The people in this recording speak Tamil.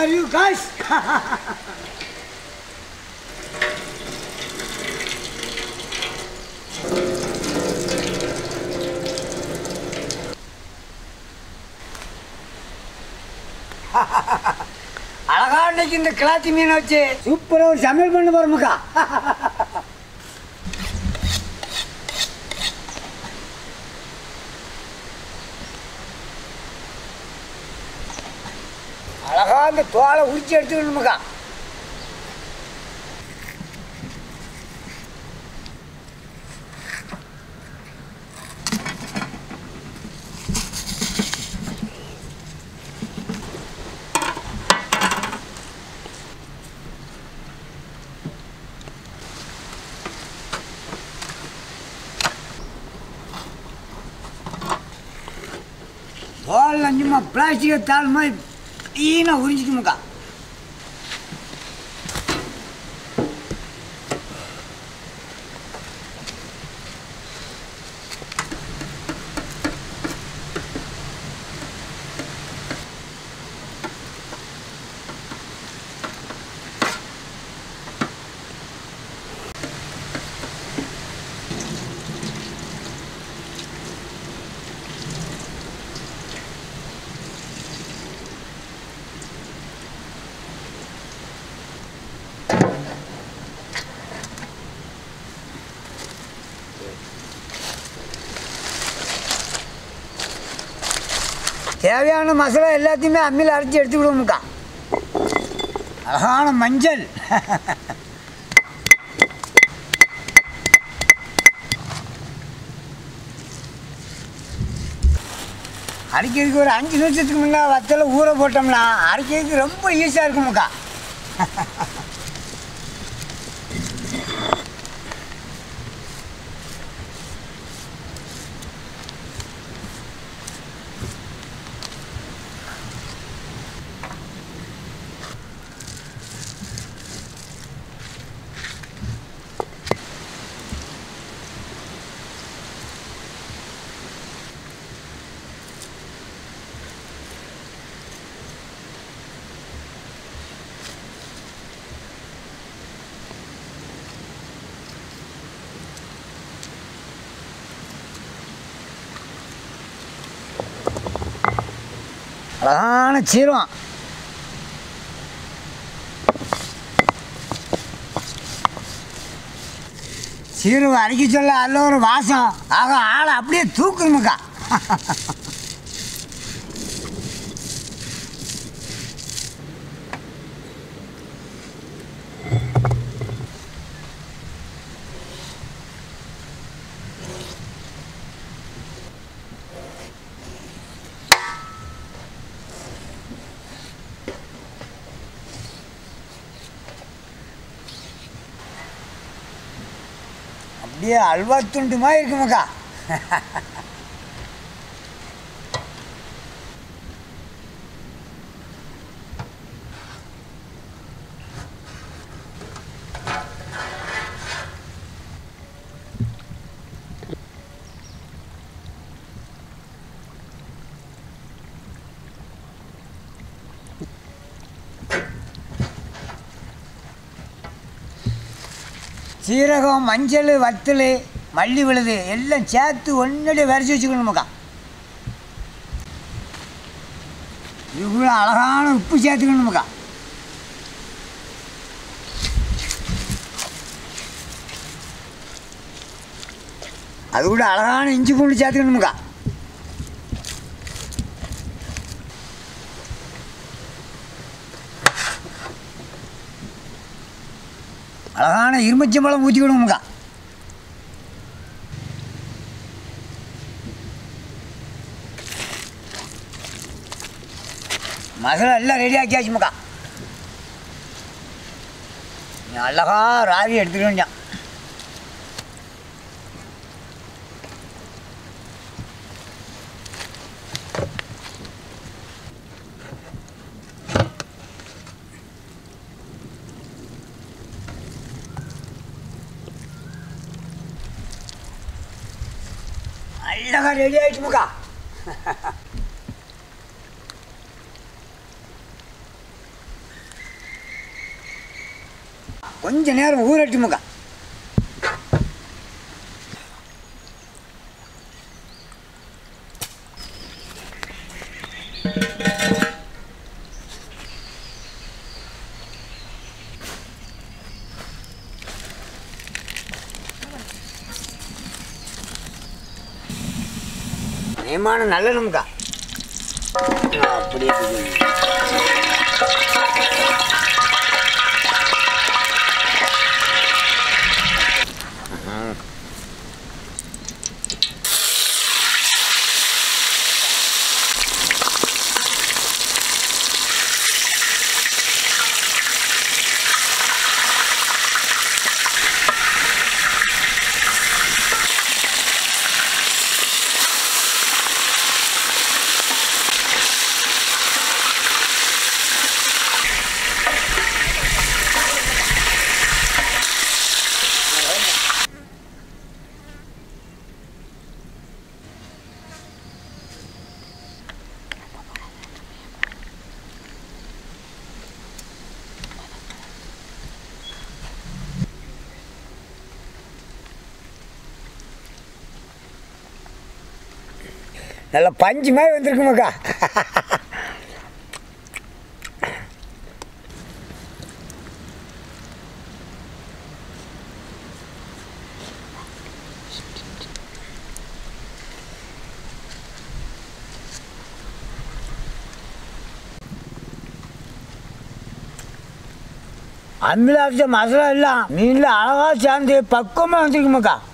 ஆர் யூ காய்ஸ் அழகா இன்னைக்கு இந்த கிளாத்தி மீன் வச்சு சூப்பராக ஒரு சமையல் பண்ண போகிறோமுக்கா அழகா அந்த தோலை உரிச்சு எடுத்துக்கணுமுக்கா தோல் அஞ்சுமா பிளாஸ்டிக்கை தாள் மாதிரி க்ளீனாக உறிஞ்சிக்கணுமுக்கா தேவையான மசாலா எல்லாத்தையுமே அம்மியில் அரைச்சி எடுத்துக்கிடுவோமுக்கா அழகான மஞ்சள் அரைக்கிறதுக்கு ஒரு அஞ்சு நிமிஷத்துக்கு முன்னே வத்தல ஊற போட்டோம்னா அரைக்கிறதுக்கு ரொம்ப ஈஸியாக இருக்குமுக்கா அழகான சீரம் சீரவை அரைக்க சொல்ல அதில் ஒரு வாசம் ஆக ஆளை அப்படியே தூக்கணுமுக்கா அப்படியே அல்வா துண்டு மாதிரி இருக்குமுக்கா சீரகம் மஞ்சள் வத்தல் மல்லி விழுது எல்லாம் சேர்த்து ஒன்றுடைய விரைச்சி வச்சுக்கணுமுக்கா இதுக்குள்ள அழகான உப்பு சேர்த்துக்கணுமுக்கா அது கூட அழகான இஞ்சி பூண்டு சேர்த்துக்கணுமுக்கா அழகான இரும்பச்சம்பழம் ஊற்றிக்கணுமுக்கா மசாலா எல்லாம் ரெடி ஆக்கியாச்சுமுக்கா நீ அழகா ராவி எடுத்துக்க வேண்டியான் அழகா ரெடி ஆயிடுச்சுமுக்கா கொஞ்ச நேரம் ஊறட்டுமுக்கா நியமான நல்லணும்க்கா அப்படியே இருக்குது. நல்ல பஞ்சு மாதிரி வந்திருக்குமாக்கா அமிலாச்ச மசாலா எல்லாம் மீனில் அழகாக சேர்ந்து பக்குவமாக வந்துருக்குமாக்கா